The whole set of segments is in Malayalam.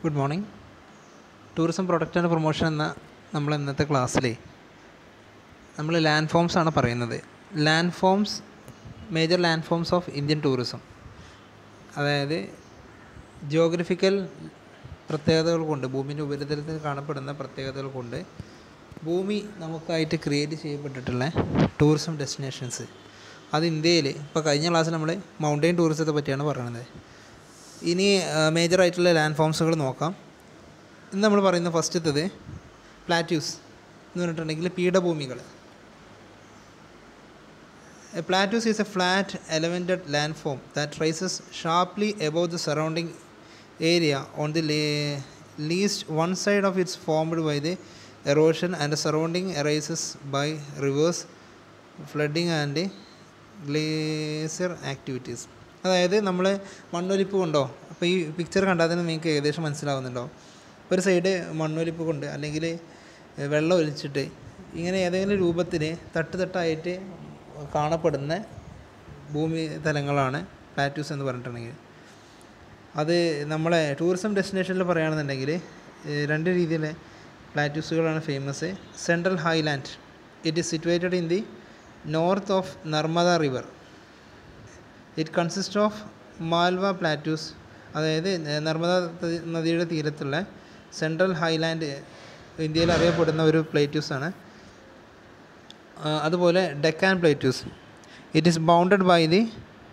Good morning tourism product and promotion എന്ന നമ്മൾ ഇന്നത്തെ ക്ലാസ്സിൽ നമ്മൾ ലാൻഡ് ഫോംസ് ആണ് പറയുന്നത് land forms major land forms of Indian tourism അതായത് ജിയോഗ്രഫിക്കൽ പ്രത്യേകതകൾ കൊണ്ട് ഭൂമിൻ്റെ ഉപരിതലത്തിൽ കാണപ്പെടുന്ന പ്രത്യേകതകൾ കൊണ്ട് ഭൂമി നമുക്കായിട്ട് ക്രിയേറ്റ് ചെയ്യപ്പെട്ടിട്ടുള്ള ടൂറിസം ഡെസ്റ്റിനേഷൻസ് അത് ഇന്ത്യയിൽ ഇപ്പോൾ കഴിഞ്ഞ ക്ലാസ്സിൽ നമ്മൾ മൗണ്ടെയിൻ ടൂറിസത്തെ പറ്റിയാണ് പറയുന്നത് ഇനി മേജർ ആയിട്ടുള്ള ലാൻഡ് ഫോംസുകൾ നോക്കാം ഇന്ന് നമ്മൾ പറയുന്ന ഫസ്റ്റത്തത് പ്ലാറ്റ്യൂസ് എന്ന് പറഞ്ഞിട്ടുണ്ടെങ്കിൽ പീഠഭൂമികൾ A plateau is a flat, elevated landform that rises sharply above the surrounding area on the le- least one side of its formed by the erosion and the surrounding arises by rivers, flooding and glacier activities. അതായത് നമ്മൾ മണ്ണൊലിപ്പ് കൊണ്ടോ അപ്പോൾ ഈ പിക്ചർ കണ്ടാൽ തന്നെ നിങ്ങൾക്ക് ഏകദേശം മനസ്സിലാവുന്നുണ്ടോ ഒരു സൈഡ് മണ്ണൊലിപ്പ് കൊണ്ട് അല്ലെങ്കിൽ വെള്ളം ഒലിച്ചിട്ട് ഇങ്ങനെ ഏതെങ്കിലും രൂപത്തിൽ തട്ട് തട്ടായിട്ട് കാണപ്പെടുന്ന ഭൂമി തലങ്ങളാണ് പ്ലാറ്റ്യൂസ് എന്ന് പറഞ്ഞിട്ടുണ്ടെങ്കിൽ അത് നമ്മളെ ടൂറിസം ഡെസ്റ്റിനേഷനിൽ പറയുകയാണെന്നുണ്ടെങ്കിൽ ഏഹ് രണ്ട് രീതിയിലെ പ്ലാറ്റ്യൂസുകളാണ് famous central highland it is situated in the north of Narmada river it consist of Malwa plateaus അതായത് നർമ്മദ ത- നദിയുടെ തീരത്തുള്ള സെൻട്രൽ ഹൈലാൻഡ് ഇന്ത്യയിൽ അറിയപ്പെടുന്ന ഒരു പ്ലേറ്റ്യൂസാണ് അതുപോലെ Deccan plateaus it is bounded by the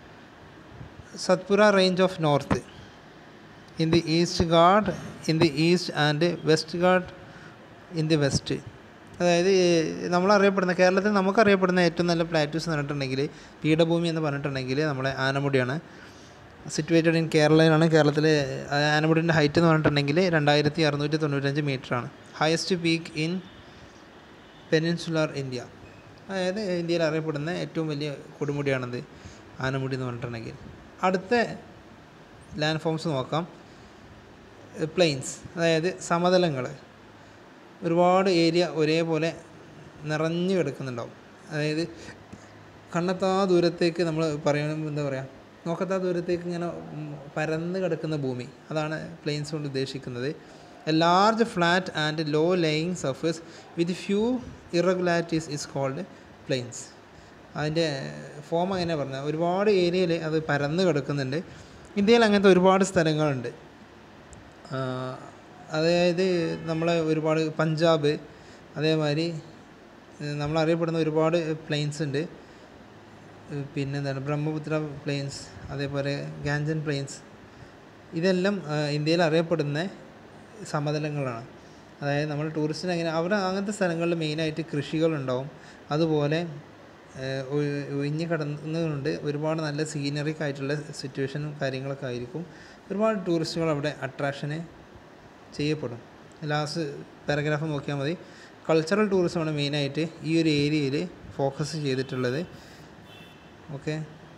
Satpura range of north in the east guard in the east and west guard in the west അതായത് നമ്മളറിയപ്പെടുന്ന കേരളത്തിൽ നമുക്കറിയപ്പെടുന്ന ഏറ്റവും നല്ല പ്ലാറ്റ്യൂസ് എന്ന് പറഞ്ഞിട്ടുണ്ടെങ്കിൽ പീഠഭൂമി എന്ന് പറഞ്ഞിട്ടുണ്ടെങ്കിൽ നമ്മളെ ആനമുടിയാണ് സിറ്റുവേറ്റഡ് ഇൻ കേരളയിലാണ് കേരളത്തിലെ ആനമുടിൻ്റെ ഹൈറ്റ് എന്ന് പറഞ്ഞിട്ടുണ്ടെങ്കിൽ രണ്ടായിരത്തി അറുന്നൂറ്റി തൊണ്ണൂറ്റഞ്ച് മീറ്ററാണ് highest peak in peninsular India അതായത് ഇന്ത്യയിൽ അറിയപ്പെടുന്ന ഏറ്റവും വലിയ കൊടുമുടിയാണത് ആനമുടി എന്ന് പറഞ്ഞിട്ടുണ്ടെങ്കിൽ അടുത്ത ലാൻഡ് ഫോംസ് നോക്കാം പ്ലെയിൻസ് അതായത് സമതലങ്ങൾ ഒരുപാട് ഏരിയ ഒരേപോലെ നിറഞ്ഞു കിടക്കുന്നുണ്ടാവും അതായത് കണ്ണെത്താ ദൂരത്തേക്ക് നമ്മൾ പറയണം എന്താ പറയുക നോക്കത്താ ദൂരത്തേക്ക് ഇങ്ങനെ ഉം, പരന്ന് കിടക്കുന്ന ഭൂമി അതാണ് പ്ലെയിൻസ് കൊണ്ട് ഉദ്ദേശിക്കുന്നത് a large flat and low laying surface with few irregularities is called plains അതിൻ്റെ ഫോം അങ്ങനെ പറഞ്ഞാൽ ഒരുപാട് ഏരിയയിൽ അത് പരന്ന് കിടക്കുന്നുണ്ട് ഇന്ത്യയിൽ അങ്ങനത്തെ ഒരുപാട് സ്ഥലങ്ങളുണ്ട് ആ, അതായത് നമ്മളെ ഒരുപാട് പഞ്ചാബ് അതേമാതിരി ഏഹ് നമ്മളറിയപ്പെടുന്ന ഒരുപാട് പ്ലെയിൻസ് ഉണ്ട് ഏഹ് പിന്നെന്താണ് ബ്രഹ്മപുത്ര പ്ലെയിൻസ് അതേപോലെ ഗാഞ്ചൻ പ്ലെയിൻസ് ഇതെല്ലാം ആ, ഇന്ത്യയിൽ അറിയപ്പെടുന്ന സമതലങ്ങളാണ് അതായത് നമ്മൾ ടൂറിസ്റ്റിന് അങ്ങനെ അവിടെ അങ്ങനത്തെ സ്ഥലങ്ങളിൽ മെയിനായിട്ട് കൃഷികളുണ്ടാവും അതുപോലെ ഏഹ് ഒ- ഒഴിഞ്ഞ് കിടന്നുകൊണ്ട് ഒരുപാട് നല്ല സീനറിക് ആയിട്ടുള്ള സിറ്റുവേഷനും കാര്യങ്ങളൊക്കെ ആയിരിക്കും ഒരുപാട് ടൂറിസ്റ്റുകൾ അവിടെ അട്രാക്ഷന് ചെയ്യപ്പെടും ലാസ്റ്റ് പാരഗ്രാഫ് നോക്കിയാൽ മതി കൾച്ചറൽ ടൂറിസമാണ് മെയിനായിട്ട് ഈ ഒരു ഏരിയയിൽ ഫോക്കസ് ചെയ്തിട്ടുള്ളത് ഓക്കെ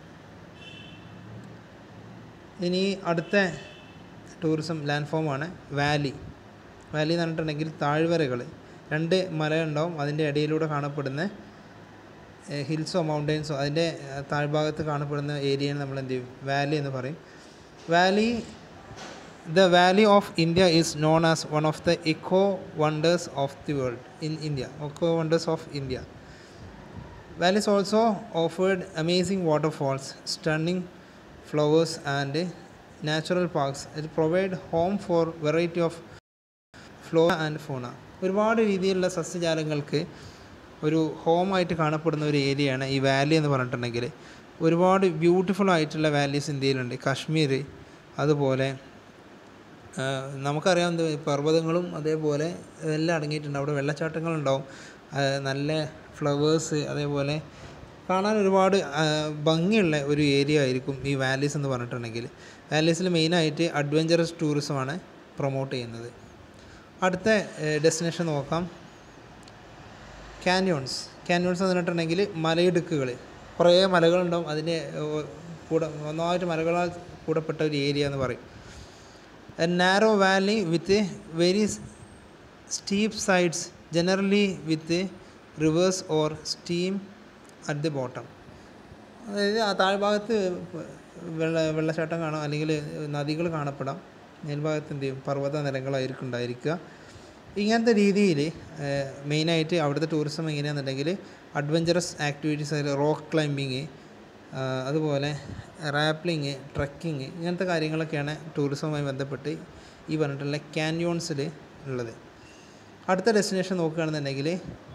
ഇനി അടുത്ത ടൂറിസം ലാൻഡ് ഫോമാണ് വാലി വാലി എന്ന് പറഞ്ഞിട്ടുണ്ടെങ്കിൽ താഴ്വരകൾ രണ്ട് മലയുണ്ടാവും അതിൻ്റെ ഇടയിലൂടെ കാണപ്പെടുന്ന ഹിൽസോ മൗണ്ടെയിൻസോ അതിൻ്റെ ഏഹ്, താഴ്ഭാഗത്ത് കാണപ്പെടുന്ന ഏരിയയാണ് നമ്മൾ എന്ത് ചെയ്യും വാലി എന്ന് പറയും valley the valley of India is known as one of the eco wonders of the world in India eco wonders of India Valleys also offered amazing waterfalls, stunning flowers, and natural parks. It provide home for variety of flora and fauna. ഒരുപാട് രീതിയിലുള്ള സസ്യജാലങ്ങൾക്ക് ഒരു ഹോമായിട്ട് കാണപ്പെടുന്ന ഒരു ഏരിയയാണ് ഈ വാലി എന്ന് പറഞ്ഞിട്ടുണ്ടെങ്കിൽ ഒരുപാട് ബ്യൂട്ടിഫുൾ ആയിട്ടുള്ള വാലീസ് ഇന്ത്യയിലുണ്ട് കാശ്മീർ അതുപോലെ ആ, നമുക്കറിയാവുന്ന പർവ്വതങ്ങളും അതേപോലെ എല്ലാം അടങ്ങിയിട്ടുണ്ട് അവിടെ വെള്ളച്ചാട്ടങ്ങളുണ്ടാവും ആ, നല്ല ഫ്ലവേഴ്സ് അതേപോലെ കാണാൻ ഒരുപാട് ആ, ഭംഗിയുള്ള ഒരു ഏരിയ ആയിരിക്കും ഈ വാലീസ് എന്ന് പറഞ്ഞിട്ടുണ്ടെങ്കിൽ വാലീസിൽ മെയിനായിട്ട് അഡ്വഞ്ചറസ് ടൂറിസമാണ് പ്രൊമോട്ട് ചെയ്യുന്നത് അടുത്ത ഡെസ്റ്റിനേഷൻ നോക്കാം കാന്യോൺസ് കാന്യോൺസ് എന്ന് പറഞ്ഞിട്ടുണ്ടെങ്കിൽ മലയിടുക്കുകൾ കുറേ മലകളുണ്ടാവും അതിൻ്റെ ഏർ, കൂടെ ഒന്നായിട്ട് മലകളാൽ കൂടപ്പെട്ട ഒരു ഏരിയ എന്ന് പറയും a narrow valley with very steep sides generally with rivers or steam at the bottom അതായത് ആ താഴ്ഭാഗത്ത് വെള്ള വെള്ളച്ചാട്ടം കാണാം അല്ലെങ്കിൽ നദികൾ കാണപ്പെടാം മേൽഭാഗത്ത് എന്ത് ചെയ്യും പർവ്വത നിലങ്ങളായിരിക്കും ഉണ്ടായിരിക്കുക ഇങ്ങനത്തെ രീതിയിൽ മെയിനായിട്ട് അവിടുത്തെ ടൂറിസം എങ്ങനെയാണെന്നുണ്ടെങ്കിൽ അഡ്വഞ്ചറസ് ആക്ടിവിറ്റീസ് അതിൽ റോക്ക് ക്ലൈമ്പിങ് അതുപോലെ റാപ്ലിങ് ട്രക്കിങ് ഇങ്ങനത്തെ കാര്യങ്ങളൊക്കെയാണ് ടൂറിസവുമായി ബന്ധപ്പെട്ട് ഈ പറഞ്ഞിട്ടുള്ള ക്യാൻയോൺസിൽ ഉള്ളത് അടുത്ത ഡെസ്റ്റിനേഷൻ നോക്കുകയാണെന്നുണ്ടെങ്കിൽ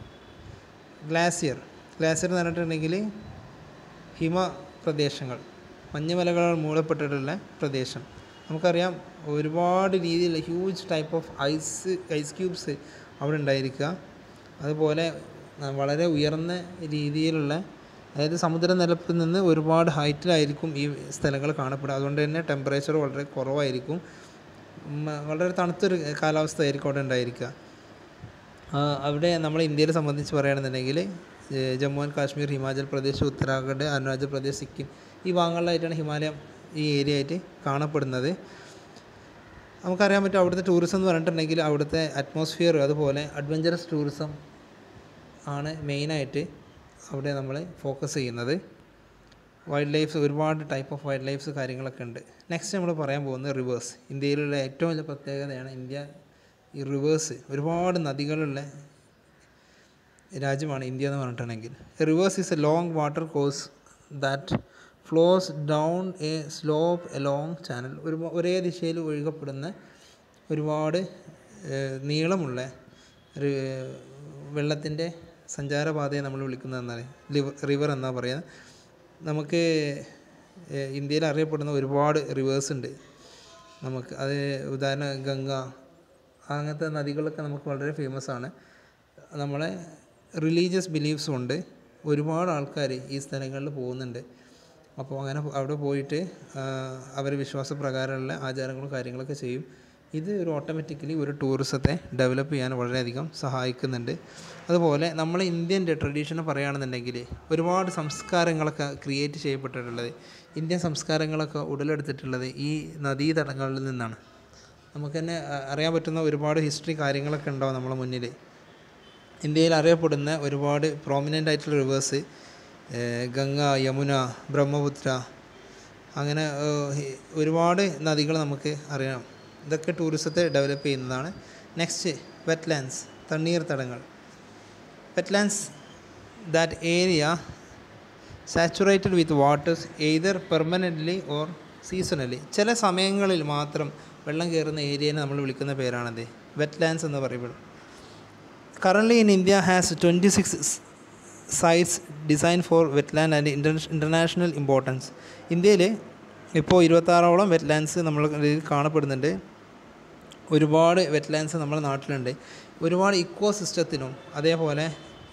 ഗ്ലാസിയർ ഗ്ലാസിയർ എന്ന് പറഞ്ഞിട്ടുണ്ടെങ്കിൽ ഹിമ പ്രദേശങ്ങൾ മഞ്ഞുമലകളാൽ മൂടപ്പെട്ടിട്ടുള്ള പ്രദേശം നമുക്കറിയാം ഒരുപാട് രീതിയിലുള്ള huge type of ice ice cubes അവിടെ ഉണ്ടായിരിക്കുക അതുപോലെ ന- വളരെ ഉയർന്ന രീതിയിലുള്ള അതായത് സമുദ്രനിരപ്പിൽ നിന്ന് ഒരുപാട് ഹൈറ്റിലായിരിക്കും ഈ സ്ഥലങ്ങൾ കാണപ്പെടുക അതുകൊണ്ട് തന്നെ ടെമ്പറേച്ചർ വളരെ കുറവായിരിക്കും മ- വളരെ തണുത്തൊരു കാലാവസ്ഥ ആയിരിക്കും അവിടെ ഉണ്ടായിരിക്കുക ആ, അവിടെ നമ്മൾ ഇന്ത്യയെ സംബന്ധിച്ച് പറയുകയാണെന്നുണ്ടെങ്കിൽ ഏഹ് ജമ്മു ആൻഡ് കാശ്മീർ ഹിമാചൽ പ്രദേശ് ഉത്തരാഖണ്ഡ് അരുണാചൽ പ്രദേശ് സിക്കിം ഈ ഭാഗങ്ങളിലായിട്ടാണ് ഹിമാലയം ഈ ഏരിയ ആയിട്ട് കാണപ്പെടുന്നത് നമുക്കറിയാൻ പറ്റും അവിടുത്തെ ടൂറിസം എന്ന് പറഞ്ഞിട്ടുണ്ടെങ്കിൽ അവിടുത്തെ അറ്റ്മോസ്ഫിയർ അതുപോലെ അഡ്വഞ്ചറസ് ടൂറിസം ആണ് മെയിനായിട്ട് അവിടെ നമ്മൾ ഫോക്കസ് ചെയ്യുന്നത് വൈൽഡ് ലൈഫ് ഒരുപാട് ടൈപ്പ് ഓഫ് വൈൽഡ് ലൈഫ്സ് കാര്യങ്ങളൊക്കെ ഉണ്ട് നെക്സ്റ്റ് നമ്മൾ പറയാൻ പോകുന്നത് റിവേഴ്സ് ഇന്ത്യയിലുള്ള ഏറ്റവും വലിയ പ്രത്യേകതയാണ് ഇന്ത്യ ഈ റിവേഴ്സ് ഒരുപാട് നദികളുള്ള രാജ്യമാണ് ഇന്ത്യ എന്ന് പറഞ്ഞിട്ടുണ്ടെങ്കിൽ rivers is a long water course that flows down a slope a long channel ഒരു ഒരേ ദിശയിൽ ഒഴുകപ്പെടുന്ന ഒരുപാട് ഏഹ്, നീളമുള്ള ഒരു വെള്ളത്തിൻ്റെ സഞ്ചാരപാതയെ നമ്മൾ വിളിക്കുന്നത് എന്താണ് റിവർ എന്നാണ് പറയുന്നത് നമുക്ക് ഏഹ്, ഇന്ത്യയിൽ അറിയപ്പെടുന്ന ഒരുപാട് റിവേഴ്സ് ഉണ്ട് നമുക്ക് അത് ഉദാഹരണം ഗംഗ അങ്ങനത്തെ നദികളൊക്കെ നമുക്ക് വളരെ ഫേമസ് ആണ് നമ്മളെ റിലീജിയസ് ബിലീഫ്സും ഉണ്ട് ഒരുപാട് ആൾക്കാർ ഈ സ്ഥലങ്ങളിൽ പോകുന്നുണ്ട് അപ്പോൾ അങ്ങനെ അവിടെ പോയിട്ട് അവർ വിശ്വാസപ്രകാരമുള്ള ആചാരങ്ങളും കാര്യങ്ങളൊക്കെ ചെയ്യും ഇത് ഒരു ഓട്ടോമാറ്റിക്കലി ഒരു ടൂറിസത്തെ ഡെവലപ്പ് ചെയ്യാൻ വളരെയധികം സഹായിക്കുന്നുണ്ട് അതുപോലെ നമ്മൾ ഇന്ത്യൻ്റെ ട്രഡീഷനെ പറയുകയാണെന്നുണ്ടെങ്കിൽ ഒരുപാട് സംസ്കാരങ്ങളൊക്കെ ക്രിയേറ്റ് ചെയ്യപ്പെട്ടിട്ടുള്ളത് ഇന്ത്യൻ സംസ്കാരങ്ങളൊക്കെ ഉടലെടുത്തിട്ടുള്ളത് ഈ നദീതടങ്ങളിൽ നിന്നാണ് നമുക്ക് തന്നെ അ- അറിയാൻ പറ്റുന്ന ഒരുപാട് ഹിസ്റ്ററി കാര്യങ്ങളൊക്കെ ഉണ്ടാവും നമ്മളെ മുന്നിൽ ഇന്ത്യയിൽ അറിയപ്പെടുന്ന ഒരുപാട് പ്രോമിനൻ്റ് ആയിട്ടുള്ള റിവേഴ്സ് ഗംഗ യമുന ബ്രഹ്മപുത്ര അങ്ങനെ ഏഹ്, ഹി- ഒരുപാട് നദികൾ നമുക്ക് അറിയാം ഇതൊക്കെ ടൂറിസത്തെ ഡെവലപ്പ് ചെയ്യുന്നതാണ് നെക്സ്റ്റ് വെറ്റ്ലാൻഡ്സ് തണ്ണീർത്തടങ്ങൾ wetlands that area saturated with waters either permanently or seasonally ചില സമയങ്ങളിൽ മാത്രം വെള്ളം കയറുന്ന ഏരിയനെ നമ്മൾ വിളിക്കുന്ന പേരാണത് വെറ്റ്ലാൻഡ്സ് എന്ന് പറയുമ്പോൾ currently in India has twenty six sites design for wetland and inter international importance ഇന്ത്യയിൽ ഇപ്പോൾ ഇരുപത്താറോളം വെറ്റ്ലാൻഡ്സ് നമ്മൾ ഇതിൽ കാണപ്പെടുന്നുണ്ട് ഒരുപാട് വെറ്റ്ലാൻഡ്സ് നമ്മുടെ നാട്ടിലുണ്ട് ഒരുപാട് ഇക്കോ സിസ്റ്റത്തിനും അതേപോലെ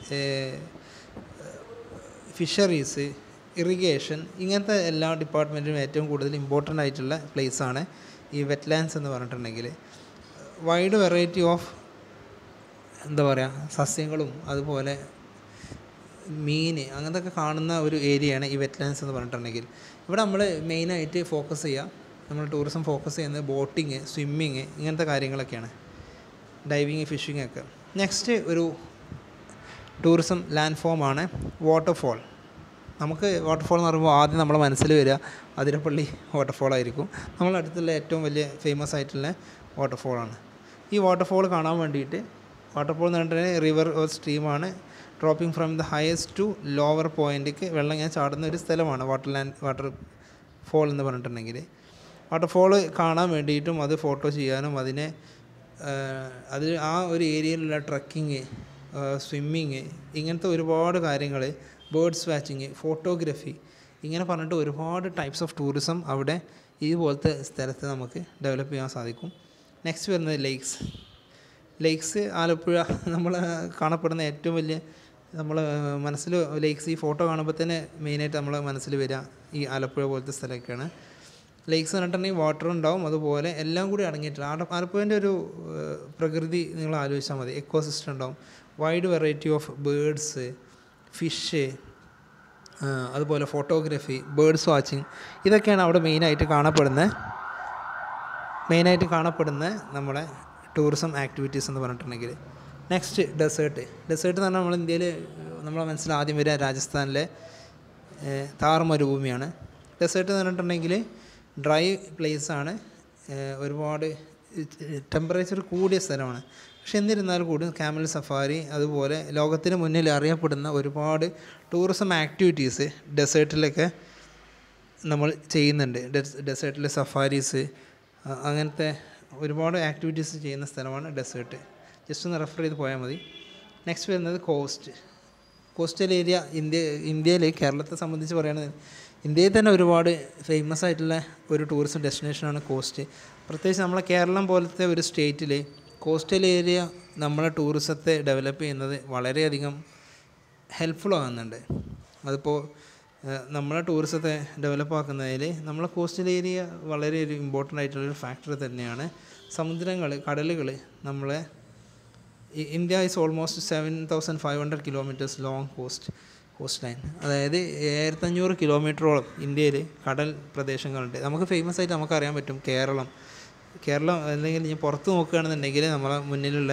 ഫിഷറീസ് ഇറിഗേഷൻ ഇങ്ങനത്തെ എല്ലാ ഡിപ്പാർട്ട്മെൻറ്റിനും ഏറ്റവും കൂടുതൽ ഇമ്പോർട്ടൻ്റ് ആയിട്ടുള്ള പ്ലേസാണ് ഈ വെറ്റ്ലാൻഡ്സ് എന്ന് പറഞ്ഞിട്ടുണ്ടെങ്കിൽ വൈഡ് വെറൈറ്റി ഓഫ് എന്താ പറയുക സസ്യങ്ങളും അതുപോലെ മീൻ അങ്ങനത്തെ കാണുന്ന ഒരു ഏരിയയാണ് ഈ വെറ്റ്ലാൻഡ്സ് എന്ന് പറഞ്ഞിട്ടുണ്ടെങ്കിൽ ഇവിടെ നമ്മൾ മെയിനായിട്ട് ഫോക്കസ് ചെയ്യുക നമ്മൾ ടൂറിസം ഫോക്കസ് ചെയ്യുന്നത് ബോട്ടിങ് സ്വിമ്മിങ് ഇങ്ങനത്തെ കാര്യങ്ങളൊക്കെയാണ് ഡൈവിങ് ഫിഷിംഗ് ഒക്കെ നെക്സ്റ്റ് ഒരു ടൂറിസം ലാൻഡ് ഫോമാണ് വാട്ടർഫോൾ നമുക്ക് വാട്ടർഫോൾ എന്ന് പറയുമ്പോൾ ആദ്യം നമ്മുടെ മനസ്സിൽ വരിക അതിരപ്പള്ളി വാട്ടർഫോൾ ആയിരിക്കും നമ്മളെ അടുത്തുള്ള ഏറ്റവും വലിയ ഫേമസ് ആയിട്ടുള്ള വാട്ടർഫോളാണ് ഈ വാട്ടർഫോൾ കാണാൻ വേണ്ടിയിട്ട് വാട്ടർഫോൾ എന്ന് പറഞ്ഞിട്ടുണ്ടെങ്കിൽ റിവർ ഓർ സ്ട്രീമാണ് dropping from the highest to lower പോയിൻറ്റിക്ക് വെള്ളം ഇങ്ങനെ ചാടുന്ന ഒരു സ്ഥലമാണ് വാട്ടർ ലാൻഡ് വാട്ടർ ഫോൾ എന്ന് പറഞ്ഞിട്ടുണ്ടെങ്കിൽ വാട്ടർഫോൾ കാണാൻ വേണ്ടിയിട്ടും അത് ഫോട്ടോ ചെയ്യാനും അതിനെ അത് ആ ഒരു ഏരിയയിലുള്ള ട്രക്കിങ് സ്വിമ്മിങ് ഇങ്ങനത്തെ ഒരുപാട് കാര്യങ്ങൾ ബേർഡ്സ് വാച്ചിങ് ഫോട്ടോഗ്രഫി ഇങ്ങനെ പറഞ്ഞിട്ട് ഒരുപാട് ടൈപ്സ് ഓഫ് ടൂറിസം അവിടെ ഇതുപോലത്തെ സ്ഥലത്ത് നമുക്ക് ഡെവലപ്പ് ചെയ്യാൻ സാധിക്കും നെക്സ്റ്റ് വരുന്നത് ലേക്സ് ലേക്സ് ആലപ്പുഴ നമ്മൾ കാണപ്പെടുന്ന ഏറ്റവും വലിയ നമ്മൾ മനസ്സിൽ ലേക്സ് ഈ ഫോട്ടോ കാണുമ്പോൾ തന്നെ മെയിനായിട്ട് നമ്മളെ മനസ്സിൽ വരിക ഈ ആലപ്പുഴ പോലത്തെ സ്ഥലമൊക്കെയാണ് ലേക്സ് പറഞ്ഞിട്ടുണ്ടെങ്കിൽ വാട്ടർ ഉണ്ടാവും അതുപോലെ എല്ലാം കൂടി അടങ്ങിയിട്ടില്ല ആല ആലപ്പുഴൻ്റെ ഒരു ഏഹ്, പ്രകൃതി നിങ്ങൾ ആലോചിച്ചാൽ മതി എക്കോ സിസ്റ്റം ഉണ്ടാവും wide variety of birds fish അതുപോലെ ഫോട്ടോഗ്രാഫി ബേഡ്സ് വാച്ചിങ് ഇതൊക്കെയാണ് അവിടെ മെയിനായിട്ട് കാണപ്പെടുന്നത് മെയിനായിട്ട് കാണപ്പെടുന്ന നമ്മുടെ ടൂറിസം ആക്ടിവിറ്റീസ് എന്ന് പറഞ്ഞിട്ടുണ്ടെങ്കിൽ നെക്സ്റ്റ് ഡെസേർട്ട് ഡെസേർട്ട് എന്ന് പറഞ്ഞാൽ നമ്മൾ ഇന്ത്യയിൽ നമ്മളെ മനസ്സിൽ ആദ്യം വരിക രാജസ്ഥാനിലെ ഏഹ്, താർ മരുഭൂമിയാണ് ഡെസേർട്ട് എന്ന് പറഞ്ഞിട്ടുണ്ടെങ്കിൽ ഡ്രൈ പ്ലേസ് ആണ് ഏഹ്, ഒരുപാട് ടെമ്പറേച്ചർ കൂടിയ സ്ഥലമാണ് പക്ഷെ എന്നിരുന്നാൽ കൂടി ക്യാമൽ സഫാരി അതുപോലെ ലോകത്തിന് മുന്നിൽ അറിയപ്പെടുന്ന ഒരുപാട് ടൂറിസം ആക്ടിവിറ്റീസ് ഡെസേർട്ടിലൊക്കെ നമ്മൾ ചെയ്യുന്നുണ്ട് ഡെസേർട്ടിൽ സഫാരീസ് അങ്ങനത്തെ ഒരുപാട് ആക്ടിവിറ്റീസ് ചെയ്യുന്ന സ്ഥലമാണ് ഡെസേർട്ട് ജസ്റ്റ് ഒന്ന് റെഫർ ചെയ്ത് പോയാൽ മതി നെക്സ്റ്റ് വരുന്നത് കോസ്റ്റ് കോസ്റ്റൽ ഏരിയ ഇന്ത്യ ഇന്ത്യയിൽ കേരളത്തെ സംബന്ധിച്ച് പറയുകയാണെങ്കിൽ ഇന്ത്യയിൽ തന്നെ ഒരുപാട് ഫേമസ് ആയിട്ടുള്ള ഒരു ടൂറിസം ഡെസ്റ്റിനേഷനാണ് കോസ്റ്റ് പ്രത്യേകിച്ച് നമ്മളെ കേരളം പോലത്തെ ഒരു സ്റ്റേറ്റിൽ കോസ്റ്റൽ ഏരിയ നമ്മളെ ടൂറിസത്തെ ഡെവലപ്പ് ചെയ്യുന്നത് വളരെയധികം ഹെൽപ്ഫുൾ ആകുന്നുണ്ട് അതിപ്പോൾ ഏഹ്, നമ്മളെ ടൂറിസത്തെ ഡെവലപ്പ് ആക്കുന്നതിൽ നമ്മളെ കോസ്റ്റൽ ഏരിയ വളരെ ഒരു ഇമ്പോർട്ടൻ്റ് ആയിട്ടുള്ളൊരു ഫാക്ടർ തന്നെയാണ് സമുദ്രങ്ങൾ കടലുകൾ നമ്മളെ ഇ- India is almost seven thousand five hundred kilometres long coast coastline അതായത് ഏഴായിരത്തഞ്ഞൂറ് കിലോമീറ്ററോളം ഇന്ത്യയിൽ കടൽ പ്രദേശങ്ങളുണ്ട് നമുക്ക് ഫേമസ് ആയിട്ട് നമുക്കറിയാൻ പറ്റും കേരളം കേരളം അല്ലെങ്കിൽ ഞാൻ പുറത്ത് നോക്കുകയാണെന്നുണ്ടെങ്കിൽ നമ്മളെ മുന്നിലുള്ള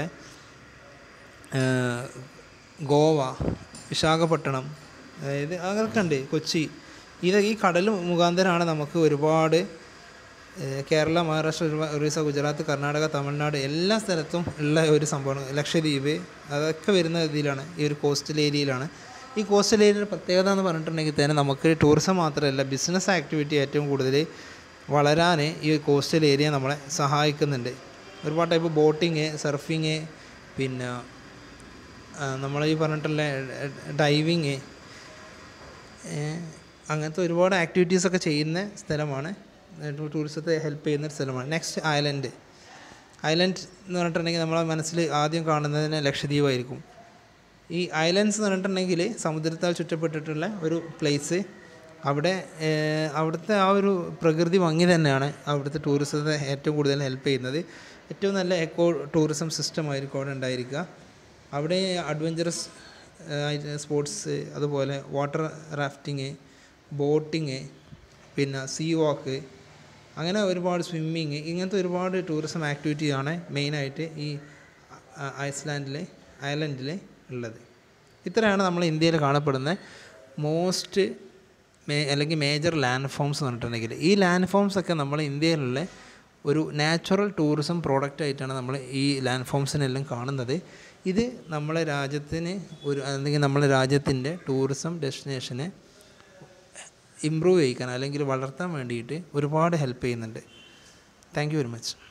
ഏഹ്, ഗോവ വിശാഖപട്ടണം അതായത് അതൊക്കെ ഉണ്ട് കൊച്ചി ഇത് ഈ കടൽ മുഖാന്തരമാണ് നമുക്ക് ഒരുപാട് ഏഹ്, കേരള മഹാരാഷ്ട്ര ഒരുപാ- ഒറീസ ഗുജറാത്ത് കർണാടക തമിഴ്നാട് എല്ലാ സ്ഥലത്തും ഉള്ള ഒരു സംഭവമാണ് ലക്ഷദ്വീപ് അതൊക്കെ വരുന്ന ഇതിലാണ് ഈ ഒരു കോസ്റ്റൽ ഏരിയയിലാണ് ഈ കോസ്റ്റൽ ഏരിയയുടെ പ്രത്യേകത എന്ന് പറഞ്ഞിട്ടുണ്ടെങ്കിൽ തന്നെ നമുക്ക് ടൂറിസം മാത്രമല്ല ബിസിനസ് ആക്ടിവിറ്റി ഏറ്റവും കൂടുതൽ വളരാൻ ഈ കോസ്റ്റൽ ഏരിയ നമ്മളെ സഹായിക്കുന്നുണ്ട് ഒരുപാട് ടൈപ്പ് ബോട്ടിങ് സർഫിങ് പിന്നെ നമ്മൾ ഈ പറഞ്ഞിട്ടുള്ള ഡൈവിങ് അങ്ങനത്തെ ഒരുപാട് ആക്ടിവിറ്റീസൊക്കെ ചെയ്യുന്ന സ്ഥലമാണ് ടൂ- ടൂറിസത്തെ ഹെൽപ്പ് ചെയ്യുന്ന ഒരു സ്ഥലമാണ് നെക്സ്റ്റ് ഐലൻഡ് ഐലൻഡ് എന്ന് പറഞ്ഞിട്ടുണ്ടെങ്കിൽ നമ്മളെ മനസ്സിൽ ആദ്യം കാണുന്നതിന് ലക്ഷദ്വീപായിരിക്കും ഈ ഐലൻഡ്സ് എന്ന് പറഞ്ഞിട്ടുണ്ടെങ്കിൽ സമുദ്രത്താൽ ചുറ്റപ്പെട്ടിട്ടുള്ള ഒരു പ്ലേസ് അവിടെ ഏഹ്, അവിടുത്തെ ആ ഒരു പ്രകൃതി ഭംഗി തന്നെയാണ് അവിടുത്തെ ടൂറിസത്തെ ഏറ്റവും കൂടുതൽ ഹെൽപ്പ് ചെയ്യുന്നത് ഏറ്റവും നല്ല എക്കോ ടൂറിസം സിസ്റ്റം ആയിരിക്കും അവിടെ ഉണ്ടായിരിക്കുക അവിടെ അഡ്വഞ്ചറസ് സ്പോർട്സ് അതുപോലെ വാട്ടർ റാഫ്റ്റിങ് ബോട്ടിങ് പിന്നെ സീ വാക്ക് അങ്ങനെ ഒരുപാട് സ്വിമ്മിങ് ഇങ്ങനത്തെ ഒരുപാട് ടൂറിസം ആക്ടിവിറ്റിയാണ് മെയിനായിട്ട് ഈ ഐ- ഐസ്ലാൻഡിൽ ഐലൻഡിൽ ഉള്ളത് ഇത്രയാണ് നമ്മൾ ഇന്ത്യയിൽ കാണപ്പെടുന്ന മോസ്റ്റ് മേ അല്ലെങ്കിൽ മേജർ ലാൻഡ് ഫോംസ് എന്ന് പറഞ്ഞിട്ടുണ്ടെങ്കിൽ ഈ ലാൻഡ് ഫോംസ് ഒക്കെ നമ്മൾ ഇന്ത്യയിലുള്ള ഒരു നാച്ചുറൽ ടൂറിസം പ്രോഡക്റ്റ് ആയിട്ടാണ് നമ്മൾ ഈ ലാൻഡ് ഫോംസിനെല്ലാം കാണുന്നത് ഇത് നമ്മളെ രാജ്യത്തിന് ഒരു അല്ലെങ്കിൽ നമ്മളെ രാജ്യത്തിൻ്റെ ടൂറിസം ഡെസ്റ്റിനേഷനെ ഇമ്പ്രൂവ് ചെയ്യിക്കാൻ അല്ലെങ്കിൽ വളർത്താൻ വേണ്ടിയിട്ട് ഒരുപാട് ഹെൽപ്പ് ചെയ്യുന്നുണ്ട് താങ്ക് യു വെരി മച്ച്